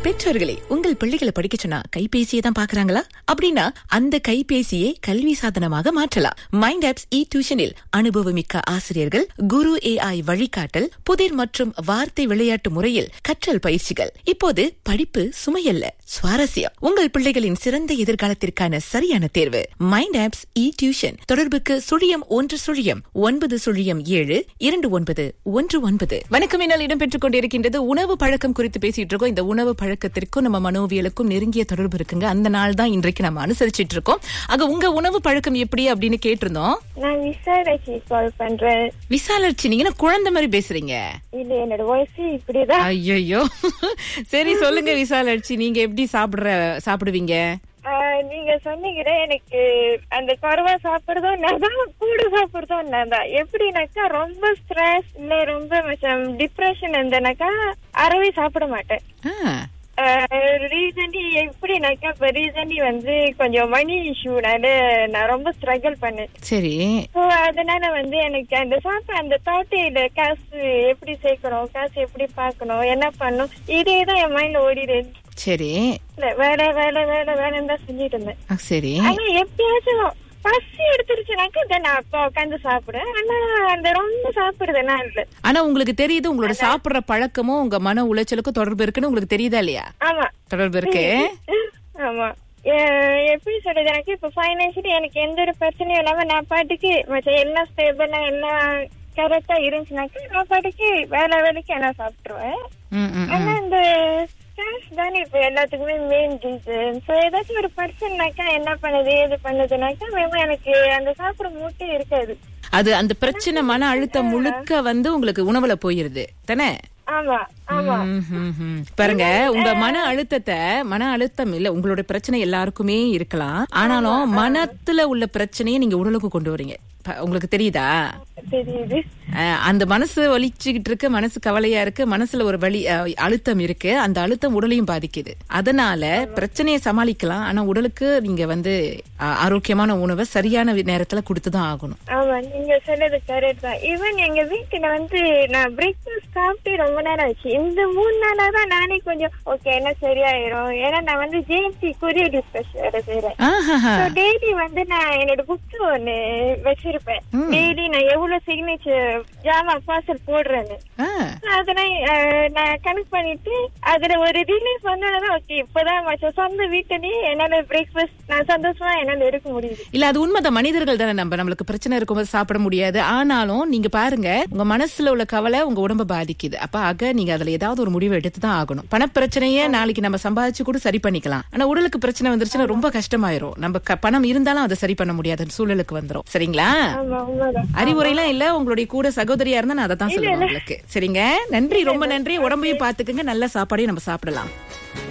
பெற்றோர்களே உங்கள் பிள்ளைகளை படிக்க சொன்னா கைபேசியை தான் பாக்குறாங்களா அப்படின்னா அந்த கைபேசியை கல்வி சாதனமாக மாற்றலாம் மைண்ட் ஆப்ஸ் இ டியூஷனில் அனுபவமிக்க ஆசிரியர்கள் குரு ஏஐ வழிகாட்டல் புதிர் மற்றும் வார்த்தை விளையாட்டு முறையில் கற்றல் பயிற்சிகள் இப்போது படிப்பு சுமையல்ல சுவாரஸ்யம் உங்கள் பிள்ளைகளின் சிறந்த எதிர்காலத்திற்கான சரியான தேர்வு மைண்ட் ஆப்ஸ் இ டியூஷன் தொடர்புக்கு சுழியம் ஒன்று சுழியம் ஒன்பது சுழியம் ஏழு இரண்டு ஒன்பது ஒன்று ஒன்பது வணக்கம் என்னால் இடம்பெற்றுக் கொண்டிருக்கின்றது உணவு பழக்கம் குறித்து பேசிட்டு இருக்கோம் இந்த உணவு பழக்கத்திற்கும் நம்ம மனோவியலுக்கும் நெருங்கிய தொடர்பு இருக்குங்க அந்த நாள் தான் இன்றைக்கு நம்ம அனுசரிச்சிட்டு இருக்கோம் அங்க உங்க உணவு பழக்கம் எப்படி அப்படின்னு கேட்டிருந்தோம் நான் விசாரிச்சு கால் பண்றேன் விசாலட்சி நீங்க என்ன குழந்தை மாதிரி பேசுறீங்க இது என்னோட வாய்ஸ் இப்படிதான் ஐயோ சரி சொல்லுங்க விசாலட்சி நீங்க எப்படி சாப்பிடுற சாப்பிடுவீங்க ஆஹ், நீங்க சொன்னீங்க எனக்கு அந்த குறவா சாப்பிடுறதும் நான் தான் கூட சாப்பிடுறதும் நான் தான் எப்படின்னாக்கா ரொம்ப ஸ்ட்ரெஸ் இல்ல ரொம்ப டிப்ரெஷன் இருந்தேனாக்கா அறவே சாப்பிட மாட்டேன் ஆ, ரீசன்லி எப்படினாக்கா இப்ப ரீசன்லி வந்து கொஞ்சம் மணி இஷ்யூனால நான் ரொம்ப ஸ்ட்ரகிள் பண்ணேன் சரி ஸோ அதனால வந்து எனக்கு அந்த சாப்பிட அந்த தாட்டையில காசு எப்படி சேர்க்கணும் காசு எப்படி பார்க்கணும் என்ன பண்ணணும் இதே தான் என் மைண்ட்ல ஓடிடு சரி இல்ல வேலை வேலை வேலை வேலைன்னு தான் செஞ்சுட்டு இருந்தேன் ஆ, சரி ஆனா எப்பயாச்சும் பசி எடுத்துருச்சுனாக்கா இதை நான் அப்ப உட்காந்து சாப்பிடுவேன் ஆனா அந்த ரொம்ப சாப்பிடுறதுனா இல்ல ஆனா உங்களுக்கு தெரியுது உங்களோட சாப்பிடுற பழக்கமும் உங்க மன உளைச்சலுக்கும் தொடர்பு இருக்குன்னு உங்களுக்கு தெரியுதா இல்லையா ஆமா தொடர்பு இருக்கு ஆமா எ- எப்படி சொல்றது எனக்கு இப்ப பைனான்சியலி எனக்கு எந்த ஒரு பிரச்சனையும் இல்லாம நான் பாட்டுக்கு மச்ச எல்லாம் ஸ்டேபிளா எல்லாம் கரெக்டா இருந்துச்சுனாக்கா நான் பாட்டுக்கு வேலை வேலைக்கு நான் சாப்பிட்டுருவேன் ம், ம், ம். ஆனா இந்த கேஷ் தானே இப்ப எல்லாத்துக்குமே மெயின் ரீசன் சோ ஏதாச்சும் ஒரு பிரச்சனைனாக்கா என்ன பண்ணுது ஏது பண்ணுதுனாக்கா மேம் எனக்கு அந்த சாப்பிட மூட்டே இருக்காது அது அந்த பிரச்சனை மன அழுத்தம் முழுக்க வந்து உங்களுக்கு உணவுல போயிருது தானே ஆமா ஆமா ம், ம், ம். பாருங்க உங்க மன அழுத்தத்தை மன அழுத்தம் இல்ல உங்களோட பிரச்சனை எல்லாருக்குமே இருக்கலாம் ஆனாலும் மனத்துல உள்ள பிரச்சனையை நீங்க உடலுக்கு கொண்டு வரீங்க ப- உங்களுக்கு தெரியுதா தெரியுது அஹ், அந்த மனசு வலிச்சுக்கிட்டு இருக்கு மனசு கவலையா இருக்கு மனசுல ஒரு வலி அஹ், அழுத்தம் இருக்கு அந்த அழுத்தம் உடலையும் பாதிக்குது அதனால பிரச்சனையை சமாளிக்கலாம் ஆனா உடலுக்கு நீங்க வந்து அஹ், ஆரோக்கியமான உணவை சரியான வி- நேரத்துல கொடுத்துதான் ஆகணும் ஆமா நீங்க சொன்னது கரெக்ட் தான் ஈவன் எங்க வீட்டுல வந்து நான் பிரேக்ஃபாஸ்ட் சாப்பிட்டு ரொம்ப நேரம் ஆச்சு இந்த மூணு நாளா தான் நானே கொஞ்சம் ஓகே என்ன சரியாயிரும் ஏன்னா நான் வந்து ஜேஎம்சி கொரியர் டிஸ்கஸ் வேற செய்யறேன் ஆஹாஹா. டெய்லி வந்து நான் என்னோட புக் ஒண்ணு வச்சிருப்பேன் டெய்லி நான் எவ்வளவு சிக்னேச்சர் ஜாமா பார்சல் போடுறேன்னு ஆ. அதனை அஹ், நான் கணக்கு பண்ணிட்டு அதுல ஒரு ரிலீஃப் வந்தோன்னா ஓகே இப்பதான் மச்சம் சொந்த வீட்டுலயே என்னால பிரேக்ஃபாஸ்ட் நான் சந்தோஷமா என்னால இருக்க முடியுது இல்ல அது உண்மைதான் மனிதர்கள் தானே நம்ம நம்மளுக்கு பிரச்சனை இருக்கும்போது சாப்பிட முடியாது ஆனாலும் நீங்க பாருங்க உங்க மனசுல உள்ள கவலை உங்க உடம்ப பாதிக்குது அப்ப ஆக நீங்க அதுல ஏதாவது ஒரு முடிவு எடுத்து தான் ஆகணும் பணப்பிரச்சனையே நாளைக்கு நம்ம சம்பாதிச்சு கூட சரி பண்ணிக்கலாம் ஆனா உடலுக்கு பிரச்சனை வந்துருச்சுன்னா ரொம்ப கஷ்டமாயிரும் நம்ம க- பணம் இருந்தாலும் அதை சரி பண்ண முடியாத சூழலுக்கு வந்துரும் சரிங்களா ஆமா உண்மைதான் அறிவுரைலாம் இல்ல உங்களுடைய கூட சகோதரியா இருந்தா நான் அதை தான் சொல்லுவேன் உங்களுக்கு சரிங்க நன்றி ரொம்ப நன்றி உடம்பையும் பாத்துக்கங்க நல்ல சாப்பாடையும் நம்ம சாப்பிடலாம்